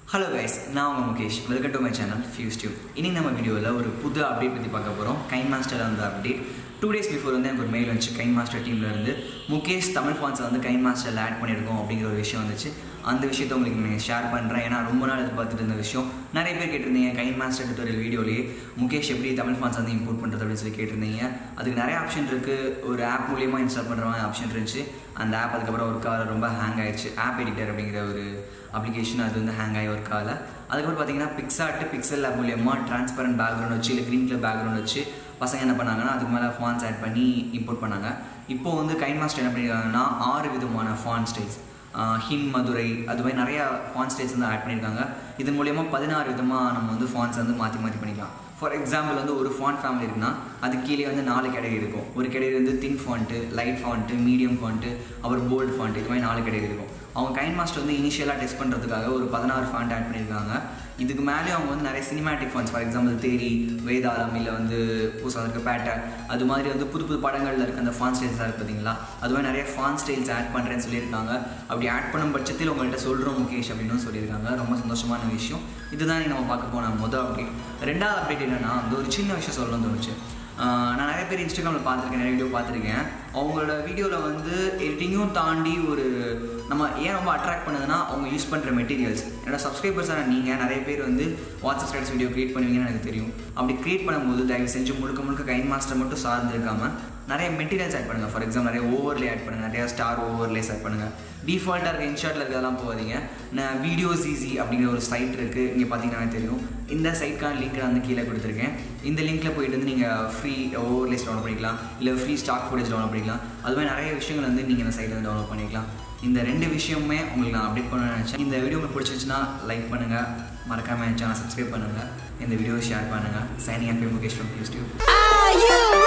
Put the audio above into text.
hello guys நான் உங்கள் Mukesh welcome to my channel fuse tube இனி நம்ம வீடியோவில் ஒரு புது அப்டேட் பற்றி பார்க்க போகிறோம் கைன் மாஸ்டர் அந்த அப்டேட் டூ டேஸ் பிஃபோர் வந்து எனக்கு ஒரு மெயில் வந்துச்சு கைன் மாஸ்டர் டீம்லேருந்து முகேஷ் தமிழ் ஃபான்ஸை வந்து கைன் மாஸ்டரில் ஆட் பண்ணியிருக்கோம் அப்படிங்கிற ஒரு விஷயம் வந்துச்சு அந்த விஷயத்தை உங்களுக்கு நான் ஷேர் பண்ணுறேன் ஏன்னா ரொம்ப நாள் எதிர்பார்த்துட்டு இருந்த விஷயம் நிறைய பேர் கேட்டிருந்தீங்க கைன் மாஸ்டர் டுட்டோரியல் வீடியோலேயே முகேஷ் எப்படி தமிழ் ஃபான்ஸ் வந்து இம்போர்ட் பண்ணுறது அப்படின்னு சொல்லி கேட்டிருந்தீங்க அதுக்கு நிறைய ஆப்ஷன் இருக்குது ஒரு ஆப் மூலியமாக இன்ஸ்டால் பண்ணுற மாதிரி ஆப்ஷன் இருந்துச்சு அந்த ஆப் அதுக்கப்புறம் ஒரு கால ரொம்ப ஹேங் ஆயிடுச்சு ஆப் எடிட்டர் அப்படிங்கிற ஒரு அப்ளிகேஷன் அது வந்து ஹேங் ஆகி ஒர்க் ஆகல அதுக்கப்புறம் பார்த்தீங்கன்னா பிக்ஸாட்டு பிக்சல் ஆப் மூலியமாக ட்ரான்ஸ்பரண்ட் பேக்ரவுண்ட் வச்சு இல்லை க்ரீன் கலர் பேக்ரவுண்ட் வச்சு பசங்க என்ன பண்ணாங்கன்னா அதுக்கு மேலே ஃபான்ஸ் ஆட் பண்ணி இம்போர்ட் பண்ணாங்க இப்போ வந்து கைன் மாஸ்டர் என்ன பண்ணியிருக்காங்கன்னா ஆறு விதமான ஃபான் ஸ்டைல்ஸ் ஹின் மதுரை அது மாதிரி நிறையா ஃபான் ஸ்டைல்ஸ் வந்து ஆட் பண்ணியிருக்காங்க இதன் மூலயமா பதினாறு விதமாக நம்ம வந்து ஃபான்ஸ் வந்து மாற்றி மாற்றி பண்ணிக்கலாம் ஃபார் எக்ஸாம்பிள் வந்து ஒரு ஃபான் ஃபேமிலி இருக்குன்னா அது கீழே வந்து நாலு கேட்டகரி இருக்கும் ஒரு கேட்டகரி வந்து thin font light font medium font அப்புறம் போல்டு ஃபாண்ட் இது மாதிரி நாலு கேட்டகரி இருக்கும் அவங்க கைன் மாஸ்டர் வந்து இனிஷியலாக டெஸ்ட் பண்ணுறதுக்காக ஒரு பதினாறு ஃபாண்ட் ஆட் பண்ணியிருக்காங்க இதுக்கு மேலே அவங்க வந்து நிறைய cinematic fonts for example Theri Vedalam இல்லை வந்து புதுசாக இருக்க பேட்டர் அது மாதிரி வந்து புது புது படங்களில் இருக்க அந்த ஃபான் ஸ்டைல்ஸாக இருக்குது பார்த்தீங்களா அது மாதிரி நிறைய ஃபான் ஸ்டைல்ஸ் ஆட் பண்ணுறேன்னு சொல்லியிருக்காங்க அப்படி ஆட் பண்ணும் பட்சத்தில் உங்கள்கிட்ட சொல்கிறோம் முகேஷ் அப்படின்னு சொல்லியிருக்காங்க ரொம்ப சந்தோஷமான விஷயம் இதுதான் நம்ம பார்க்க போன மொதல் அப்டேட் ரெண்டாவது அப்டேட் என்னென்னா வந்து ஒரு சின்ன விஷயம் சொல்லணும்னு தோணுச்சு நான் நிறைய பேர் இன்ஸ்டாகிராமில் பார்த்துருக்கேன் நிறைய வீடியோ பார்த்துருக்கேன் அவங்களோட வீடியோவில் வந்து எடிட்டிங்கும் தாண்டி ஒரு நம்ம ஏன் ரொம்ப அட்ராக்ட் பண்ணுதுன்னா அவங்க யூஸ் பண்ணுற மெட்டீரியல்ஸ் என்னோட சப்ஸ்கிரைபர்ஸான நீங்கள் நிறைய பேர் வந்து வாட்ஸ்அப் ஸ்டேட்டஸ் வீடியோ க்ரியேட் பண்ணுவீங்கன்னு எனக்கு தெரியும் அப்படி க்ரியேட் பண்ணும்போது தயவு செஞ்சு முழுக்க முழுக்க கைன் மாஸ்டர் மட்டும் சார்ந்து இருக்காமல் நிறைய மெட்டீரியல்ஸ் ஆட் பண்ணுங்கள் ஃபார் எக்ஸாம்பிள் நிறைய ஓவர்லே ஆட் பண்ணுங்கள் நிறைய ஸ்டார் ஓவர்லேஸ் ஆட் பண்ணுங்கள் டிஃபால்ட்டாக இருக்க இன்ஷாட்டில் இருக்கிறதெல்லாம் போகாதீங்க நான் வீடியோஸ் ஈஸி அப்படிங்கிற ஒரு சைட் இருக்குது இங்கே பார்த்தீங்கன்னா தெரியும் இந்த சைட்க்கான லிங்க் நான் வந்து கீழே கொடுத்துருக்கேன் இந்த லிங்க்கில் போயிட்டு வந்து நீங்கள் ஃப்ரீ ஓவர்லேஸ் டவுன்லோட் பண்ணிக்கலாம் இல்லை ஃப்ரீ ஸ்டாக் ஃபுட்டேஜ் டவுன்லோட் பண்ணிக்கலாம் அது மாதிரி நிறைய விஷயங்கள் வந்து நீங்கள் இந்த சைட்டில் வந்து டவுன்லோட் பண்ணிக்கலாம் இந்த ரெண்டு விஷயமுமே உங்களுக்கு நான் அப்டேட் பண்ண நினச்சேன் இந்த வீடியோ உங்களுக்கு பிடிச்சிருந்துச்சுன்னா லைக் பண்ணுங்கள் மறக்காமல் என் சேனல் சப்ஸ்கிரைப் பண்ணுங்கள் இந்த வீடியோ ஷேர் பண்ணுங்கள் signing off Mukesh from use Are you